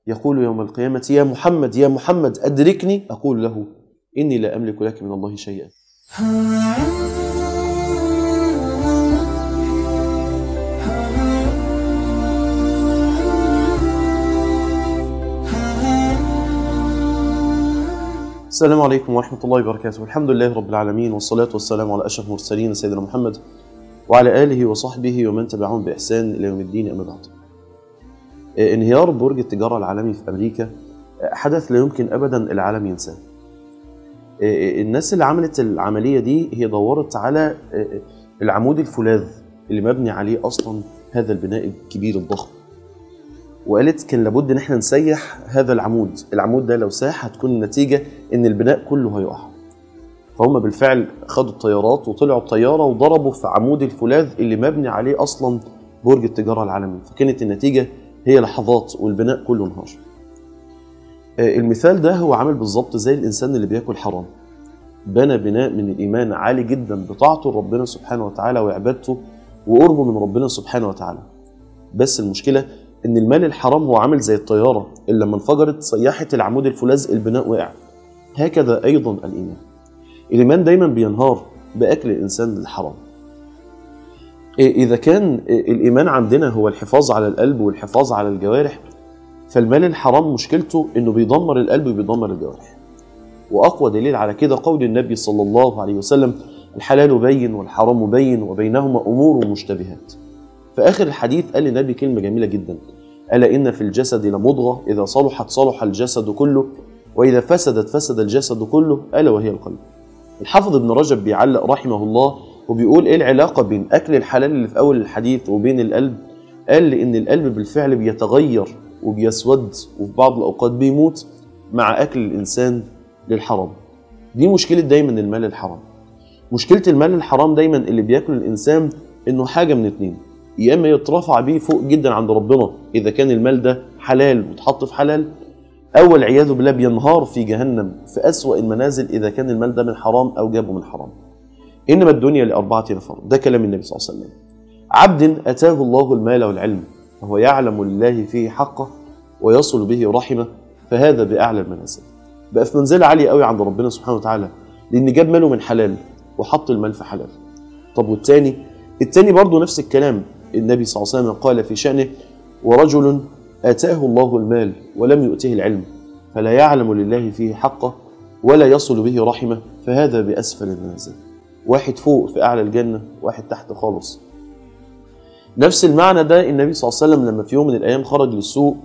يقول يوم القيامة يا محمد يا محمد أدركني أقول له إني لا أملك لك من الله شيئا السلام عليكم ورحمة الله وبركاته الحمد لله رب العالمين والصلاة والسلام على أشرف المرسلين سيدنا محمد وعلى آله وصحبه ومن تبعهم بإحسان إلى يوم الدين أما بعد انهيار برج التجارة العالمي في أمريكا حدث لا يمكن أبدا العالم ينساه الناس اللي عملت العملية دي هي دورت على العمود الفولاذ اللي مبني عليه أصلا هذا البناء الكبير الضخم وقالت كان لابد ان احنا نسيح هذا العمود العمود ده لو ساح هتكون النتيجة ان البناء كله هيقع فهم بالفعل خدوا الطيارات وطلعوا الطيارة وضربوا في عمود الفولاذ اللي مبني عليه أصلا برج التجارة العالمي فكانت النتيجة هي لحظات والبناء كله انهار المثال ده هو عامل بالظبط زي الإنسان اللي بياكل حرام بنى بناء من الإيمان عالي جدا بطاعته لربنا سبحانه وتعالى وعبادته وقربه من ربنا سبحانه وتعالى بس المشكلة ان المال الحرام هو عامل زي الطياره اللي لما انفجرت سيحت العمود الفولاذ البناء وقع هكذا ايضا الايمان الايمان دايما بينهار باكل الانسان للحرام اذا كان الايمان عندنا هو الحفاظ على القلب والحفاظ على الجوارح فالمال الحرام مشكلته انه بيدمر القلب وبيدمر الجوارح واقوى دليل على كده قول النبي صلى الله عليه وسلم الحلال بين والحرام بين وبينهما امور مشتبهات في آخر الحديث قال النبي كلمة جميلة جدا ألا إن في الجسد لمضغة إذا صلحت صلح الجسد كله وإذا فسدت فسد الجسد كله ألا وهي القلب الحافظ ابن رجب بيعلق رحمه الله وبيقول إيه العلاقة بين أكل الحلال اللي في أول الحديث وبين القلب قال لأن القلب بالفعل بيتغير وبيسود وفي بعض الأوقات بيموت مع أكل الإنسان للحرام دي مشكلة دايما المال الحرام مشكلة المال الحرام دايما اللي بياكل الإنسان إنه حاجة من اتنين يا اما يترفع بيه فوق جدا عند ربنا اذا كان المال ده حلال واتحط في حلال او والعياذ بالله بينهار في جهنم في اسوا المنازل اذا كان المال ده من حرام او جابه من حرام انما الدنيا لاربعه نفر ده كلام النبي صلى الله عليه وسلم عبد اتاه الله المال والعلم وهو يعلم لله فيه حقه ويصل به رحمه فهذا باعلى المنازل بقى في منزله عاليه قوي عند ربنا سبحانه وتعالى لان جاب ماله من حلال وحط المال في حلال طب والتاني التاني برضه نفس الكلام النبي صلى الله عليه وسلم قال في شأنه ورجل آتاه الله المال ولم يؤته العلم فلا يعلم لله فيه حقه ولا يصل به رحمه فهذا بأسفل المنازل واحد فوق في أعلى الجنة واحد تحت خالص نفس المعنى ده النبي صلى الله عليه وسلم لما في يوم من الأيام خرج للسوق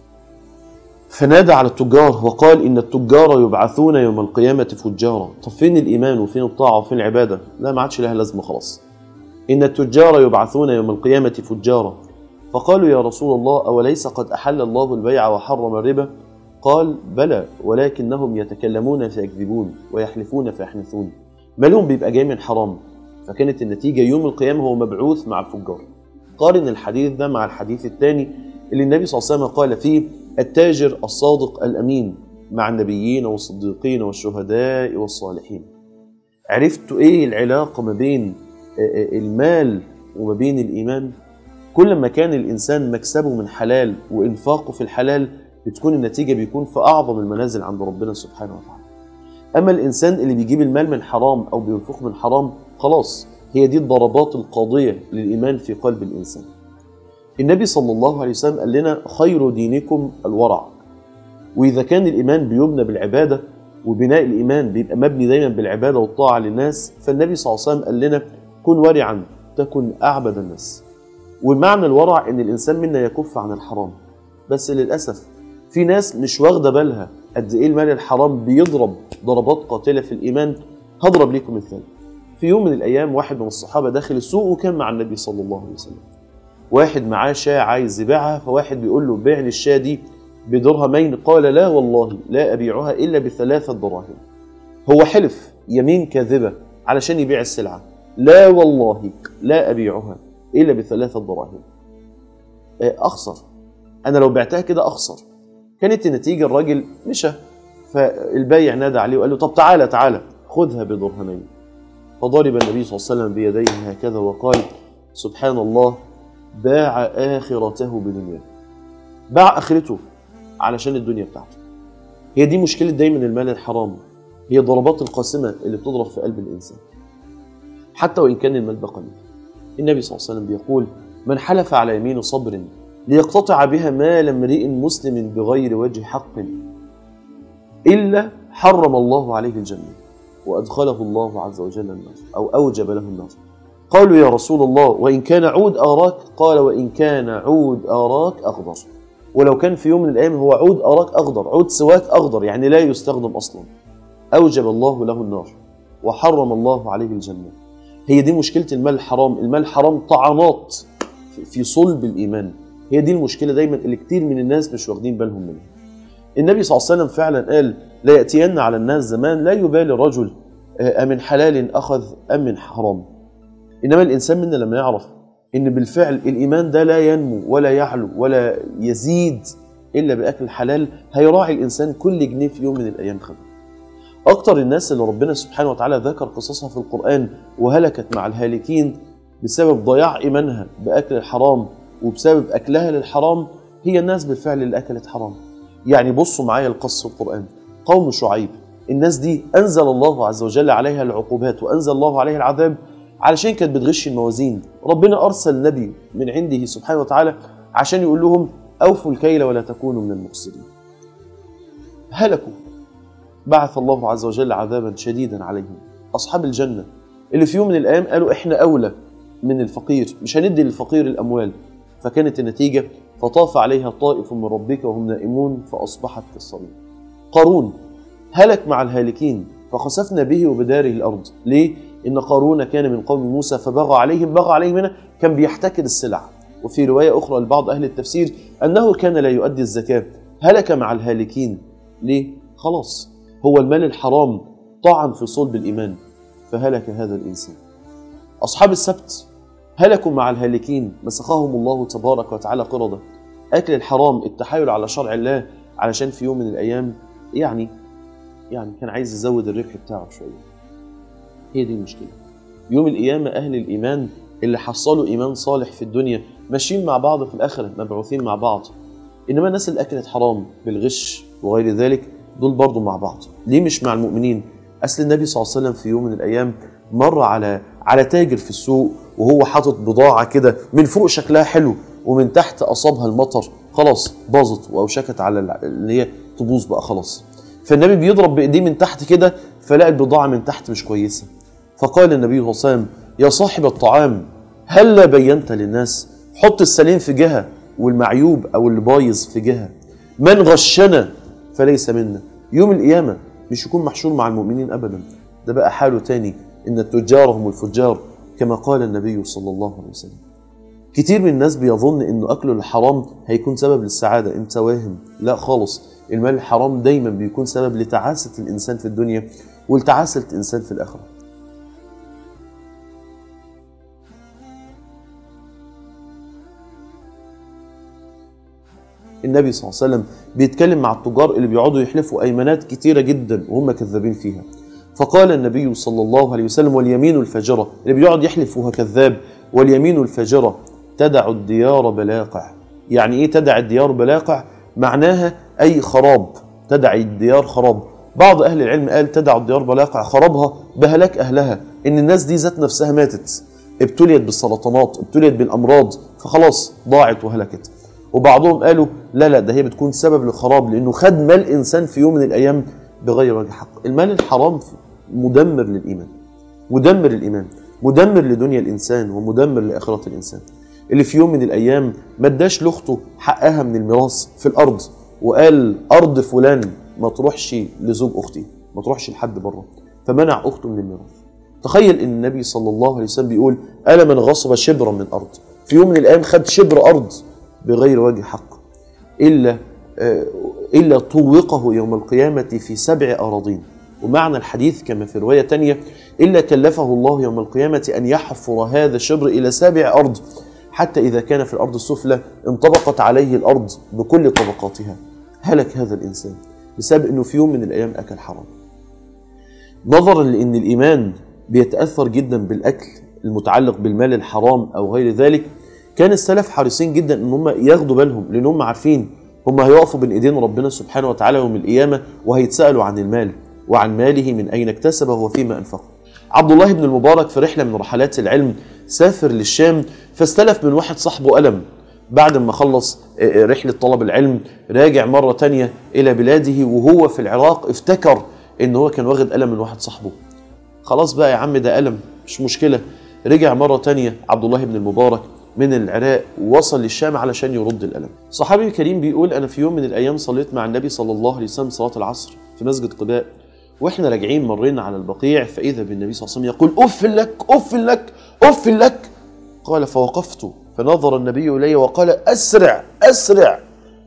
فنادى على التجار وقال إن التجار يبعثون يوم القيامة فجارا طب فين الإيمان وفين الطاعة وفين العبادة لا ما عادش لها لازمة خلاص إن التجار يبعثون يوم القيامة فجارا فقالوا يا رسول الله أوليس قد أحل الله البيع وحرم الربا قال بلى ولكنهم يتكلمون فيكذبون ويحلفون فيحنثون مالهم بيبقى جاي من حرام فكانت النتيجة يوم القيامة هو مبعوث مع الفجار قارن الحديث ده مع الحديث الثاني اللي النبي صلى الله عليه وسلم قال فيه التاجر الصادق الأمين مع النبيين والصديقين والشهداء والصالحين عرفتوا ايه العلاقة ما بين المال وما بين الإيمان كل ما كان الإنسان مكسبه من حلال وإنفاقه في الحلال بتكون النتيجة بيكون في أعظم المنازل عند ربنا سبحانه وتعالى أما الإنسان اللي بيجيب المال من حرام أو بينفقه من حرام خلاص هي دي الضربات القاضية للإيمان في قلب الإنسان النبي صلى الله عليه وسلم قال لنا خير دينكم الورع وإذا كان الإيمان بيبنى بالعبادة وبناء الإيمان بيبقى مبني دايما بالعبادة والطاعة للناس فالنبي صلى الله عليه وسلم قال لنا كن ورعا تكن أعبد الناس والمعنى الورع إن الإنسان منا يكف عن الحرام بس للأسف في ناس مش واخدة بالها قد إيه المال الحرام بيضرب ضربات قاتلة في الإيمان هضرب لكم مثال في يوم من الأيام واحد من الصحابة داخل السوق وكان مع النبي صلى الله عليه وسلم واحد معاه شاة عايز يبيعها فواحد بيقول له بيع لي الشاة دي بدرهمين قال لا والله لا أبيعها إلا بثلاثة دراهم هو حلف يمين كاذبة علشان يبيع السلعة لا والله لا أبيعها إلا بثلاثة دراهم أخسر أنا لو بعتها كده أخسر كانت النتيجة الراجل مشى فالبايع نادى عليه وقال له طب تعالى تعالى خذها بدرهمين فضرب النبي صلى الله عليه وسلم بيديه هكذا وقال سبحان الله باع آخرته بدنياه باع آخرته علشان الدنيا بتاعته هي دي مشكله دايما المال الحرام هي ضربات القاسمه اللي بتضرب في قلب الانسان حتى وان كان المال ده قليل النبي صلى الله عليه وسلم بيقول من حلف على يمين صبر ليقتطع بها مال امرئ مسلم بغير وجه حق الا حرم الله عليه الجنه وادخله الله عز وجل النار او اوجب له النار قالوا يا رسول الله وان كان عود اراك قال وان كان عود اراك اخضر ولو كان في يوم من الايام هو عود اراك اخضر عود سواك اخضر يعني لا يستخدم اصلا اوجب الله له النار وحرم الله عليه الجنه هي دي مشكله المال الحرام المال الحرام طعنات في صلب الايمان هي دي المشكله دايما اللي كتير من الناس مش واخدين بالهم منها النبي صلى الله عليه وسلم فعلا قال لا ياتين على الناس زمان لا يبالي الرجل أمن حلال أخذ أم من حرام إنما الإنسان منا لما يعرف إن بالفعل الإيمان ده لا ينمو ولا يعلو ولا يزيد إلا بأكل الحلال هيراعي الإنسان كل جنيه في يوم من الأيام خده أكتر الناس اللي ربنا سبحانه وتعالى ذكر قصصها في القرآن وهلكت مع الهالكين بسبب ضياع إيمانها بأكل الحرام وبسبب أكلها للحرام هي الناس بالفعل اللي أكلت حرام يعني بصوا معايا القصة القرآن قوم شعيب الناس دي أنزل الله عز وجل عليها العقوبات وأنزل الله عليها العذاب علشان كانت بتغش الموازين ربنا أرسل نبي من عنده سبحانه وتعالى عشان يقول لهم أوفوا الكيل ولا تكونوا من المفسدين هلكوا بعث الله عز وجل عذابا شديدا عليهم أصحاب الجنة اللي في يوم من الأيام قالوا إحنا أولى من الفقير مش هندي للفقير الأموال فكانت النتيجة فطاف عليها طائف من ربك وهم نائمون فأصبحت كالصريم قارون هلك مع الهالكين فخسفنا به وبداره الأرض ليه؟ إن قارون كان من قوم موسى فبغى عليهم بغى عليهم هنا كان بيحتكر السلع وفي رواية أخرى لبعض أهل التفسير أنه كان لا يؤدي الزكاة هلك مع الهالكين ليه؟ خلاص هو المال الحرام طعن في صلب الإيمان فهلك هذا الإنسان أصحاب السبت هلكوا مع الهالكين مسخهم الله تبارك وتعالى قردة أكل الحرام التحايل على شرع الله علشان في يوم من الأيام يعني يعني كان عايز يزود الربح بتاعه شوية هي دي المشكلة يوم القيامة أهل الإيمان اللي حصلوا إيمان صالح في الدنيا ماشيين مع بعض في الآخرة مبعوثين مع بعض إنما الناس اللي أكلت حرام بالغش وغير ذلك دول برضو مع بعض ليه مش مع المؤمنين أصل النبي صلى الله عليه وسلم في يوم من الأيام مر على على تاجر في السوق وهو حاطط بضاعة كده من فوق شكلها حلو ومن تحت أصابها المطر خلاص باظت وأوشكت على اللي هي تبوظ بقى خلاص فالنبي بيضرب بإيديه من تحت كده فلقى البضاعة من تحت مش كويسة فقال النبي صلى الله عليه وسلم يا صاحب الطعام هل بينت للناس حط السليم في جهة والمعيوب أو اللي بايظ في جهة من غشنا فليس منا يوم القيامة مش يكون محشور مع المؤمنين أبدا ده بقى حاله تاني إن التجار هم الفجار كما قال النبي صلى الله عليه وسلم كتير من الناس بيظن انه اكله الحرام هيكون سبب للسعاده انت واهم لا خالص المال الحرام دايما بيكون سبب لتعاسه الانسان في الدنيا ولتعاسه الانسان في الاخره النبي صلى الله عليه وسلم بيتكلم مع التجار اللي بيقعدوا يحلفوا ايمانات كتيره جدا وهم كذابين فيها فقال النبي صلى الله عليه وسلم واليمين الفجره اللي بيقعد يحلف وهو كذاب واليمين الفجره تدع الديار بلاقع يعني ايه تدع الديار بلاقع معناها اي خراب تدع الديار خراب بعض اهل العلم قال تدع الديار بلاقع خرابها بهلاك اهلها ان الناس دي ذات نفسها ماتت ابتليت بالسرطانات ابتليت بالامراض فخلاص ضاعت وهلكت وبعضهم قالوا لا لا ده هي بتكون سبب للخراب لانه خد مال انسان في يوم من الايام بغير وجه حق المال الحرام مدمر للايمان مدمر الايمان مدمر لدنيا الانسان ومدمر لاخره الانسان اللي في يوم من الايام ما اداش لاخته حقها من الميراث في الارض وقال ارض فلان ما تروحش لزوج اختي ما تروحش لحد بره فمنع اخته من الميراث تخيل ان النبي صلى الله عليه وسلم بيقول الا من غصب شبرا من ارض في يوم من الايام خد شبر ارض بغير وجه حق الا الا طوقه يوم القيامه في سبع اراضين ومعنى الحديث كما في روايه تانية الا كلفه الله يوم القيامه ان يحفر هذا الشبر الى سابع ارض حتى إذا كان في الأرض السفلى انطبقت عليه الأرض بكل طبقاتها هلك هذا الإنسان بسبب أنه في يوم من الأيام أكل حرام نظرا لأن الإيمان بيتأثر جدا بالأكل المتعلق بالمال الحرام أو غير ذلك كان السلف حريصين جدا أن هم ياخدوا بالهم لأن هم عارفين هم هيقفوا بين ايدين ربنا سبحانه وتعالى يوم القيامه وهيتسالوا عن المال وعن ماله من اين اكتسبه وفيما انفقه. عبد الله بن المبارك في رحله من رحلات العلم سافر للشام فاستلف من واحد صاحبه قلم بعد ما خلص رحلة طلب العلم راجع مرة تانية إلى بلاده وهو في العراق افتكر إن هو كان واخد قلم من واحد صاحبه خلاص بقى يا عم ده قلم مش مشكلة رجع مرة تانية عبد الله بن المبارك من العراق ووصل للشام علشان يرد القلم صحابي الكريم بيقول أنا في يوم من الأيام صليت مع النبي صلى الله عليه وسلم صلاة العصر في مسجد قباء واحنا راجعين مرينا على البقيع فاذا بالنبي صلى الله عليه وسلم يقول اف لك اف لك اف لك قال فوقفت فنظر النبي الي وقال اسرع اسرع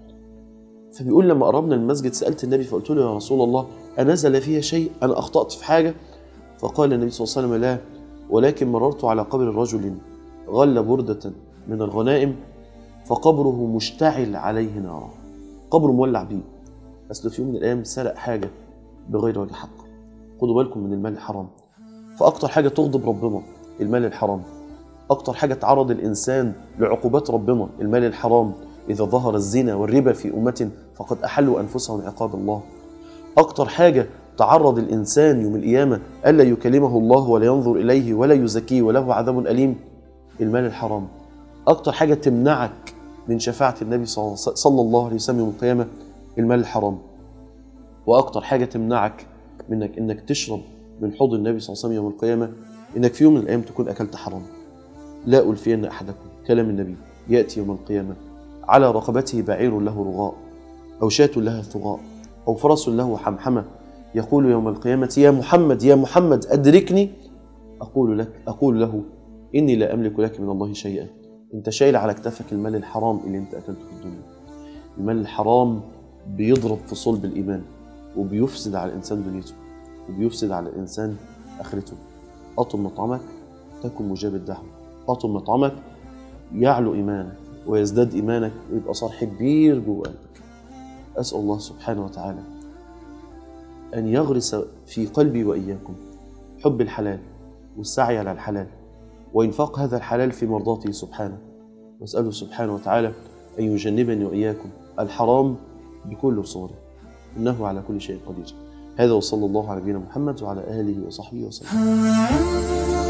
فبيقول لما قربنا المسجد سالت النبي فقلت له يا رسول الله انزل فيها شيء انا اخطات في حاجه فقال النبي صلى الله عليه وسلم لا ولكن مررت على قبر رجل غل برده من الغنائم فقبره مشتعل عليه نارا قبره مولع بيه اصل في يوم من الايام سرق حاجه بغير وجه حق خدوا بالكم من المال الحرام فاكتر حاجه تغضب ربنا المال الحرام اكتر حاجه تعرض الانسان لعقوبات ربنا المال الحرام اذا ظهر الزنا والربا في امه فقد احلوا انفسهم عقاب الله اكتر حاجه تعرض الانسان يوم القيامه الا يكلمه الله ولا ينظر اليه ولا يزكيه وله عذاب اليم المال الحرام اكتر حاجه تمنعك من شفاعه النبي صلى الله عليه وسلم يوم القيامه المال الحرام واكتر حاجه تمنعك منك انك تشرب من حوض النبي صلى الله عليه وسلم يوم القيامه انك في يوم من الايام تكون اكلت حرام لا الفين احدكم كلام النبي ياتي يوم القيامه على رقبته بعير له رغاء او شاة لها ثغاء او فرس له حمحمه يقول يوم القيامه يا محمد يا محمد ادركني اقول لك اقول له اني لا املك لك من الله شيئا انت شايل على كتفك المال الحرام اللي انت اكلته في الدنيا المال الحرام بيضرب في صلب الايمان وبيفسد على الانسان دنيته وبيفسد على الانسان اخرته اطم مطعمك تكن مجاب الدعوه اطم مطعمك يعلو ايمانك ويزداد ايمانك ويبقى صرح كبير جوه قلبك اسال الله سبحانه وتعالى ان يغرس في قلبي واياكم حب الحلال والسعي على الحلال وانفاق هذا الحلال في مرضاته سبحانه واساله سبحانه وتعالى ان يجنبني واياكم الحرام بكل صوره انه على كل شيء قدير هذا وصلى الله على نبينا محمد وعلى اله وصحبه وسلم